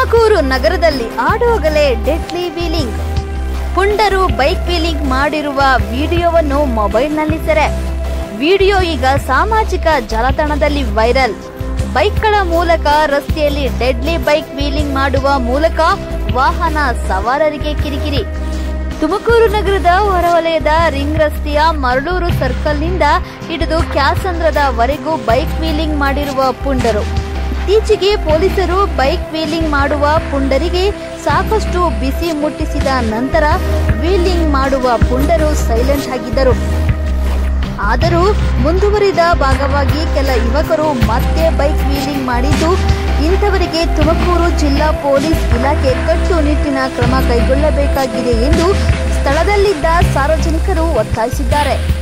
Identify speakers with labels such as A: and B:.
A: ತುಮಕೂರು ನಗರದಲ್ಲಿ ಆಡುವಾಗಲೇ deadly wheeling ಪುಂಡರು ಬೈಕ್ ವೀಲಿಂಗ್ ಮಾಡಿರುವ ವಿಡಿಯೋವನ್ನು ಮೊಬೈಲ್ನಲ್ಲಿ ಸೆರೆ ವಿಡಿಯೋ ಈಗ ಸಾಮಾಜಿಕ ಜಾಲತಾಣದಲ್ಲಿ ವೈರಲ್ ಬೈಕ್ಗಳ ಮೂಲಕ ರಸ್ತೆಯಲ್ಲಿ ಡೆಡ್ಲಿ ಬೈಕ್ ವೀಲಿಂಗ್ ಮಾಡುವ ಮೂಲಕ ವಾಹನ ಸವಾರರಿಗೆ ಕಿರಿಕಿರಿ ತುಮಕೂರು ನಗರದ ಹೊರವಲಯದ ರಿಂಗ್ ರಸ್ತೆಯ ಮರಳೂರು ಸರ್ಕಲ್ನಿಂದ ಹಿಡಿದು ಕ್ಯಾಸಂದ್ರದವರೆಗೂ ಬೈಕ್ ವೀಲಿಂಗ್ ಮಾಡಿರುವ ಪುಂಡರು ಇತ್ತೀಚೆಗೆ ಪೊಲೀಸರು ಬೈಕ್ ವೀಲಿಂಗ್ ಮಾಡುವ ಪುಂಡರಿಗೆ ಸಾಕಷ್ಟು ಬಿಸಿ ಮುಟ್ಟಿಸಿದ ನಂತರ ವೀಲಿಂಗ್ ಮಾಡುವ ಪುಂಡರು ಸೈಲೆಂಟ್ ಆಗಿದ್ದರು ಆದರೂ ಮುಂದುವರಿದ ಭಾಗವಾಗಿ ಕೆಲ ಯುವಕರು ಮತ್ತೆ ಬೈಕ್ ವೀಲಿಂಗ್ ಮಾಡಿದ್ದು ಇಂಥವರಿಗೆ ತುಮಕೂರು ಜಿಲ್ಲಾ ಪೊಲೀಸ್ ಇಲಾಖೆ ಕಟ್ಟುನಿಟ್ಟಿನ ಕ್ರಮ ಕೈಗೊಳ್ಳಬೇಕಾಗಿದೆ ಎಂದು ಸ್ಥಳದಲ್ಲಿದ್ದ ಸಾರ್ವಜನಿಕರು ಒತ್ತಾಯಿಸಿದ್ದಾರೆ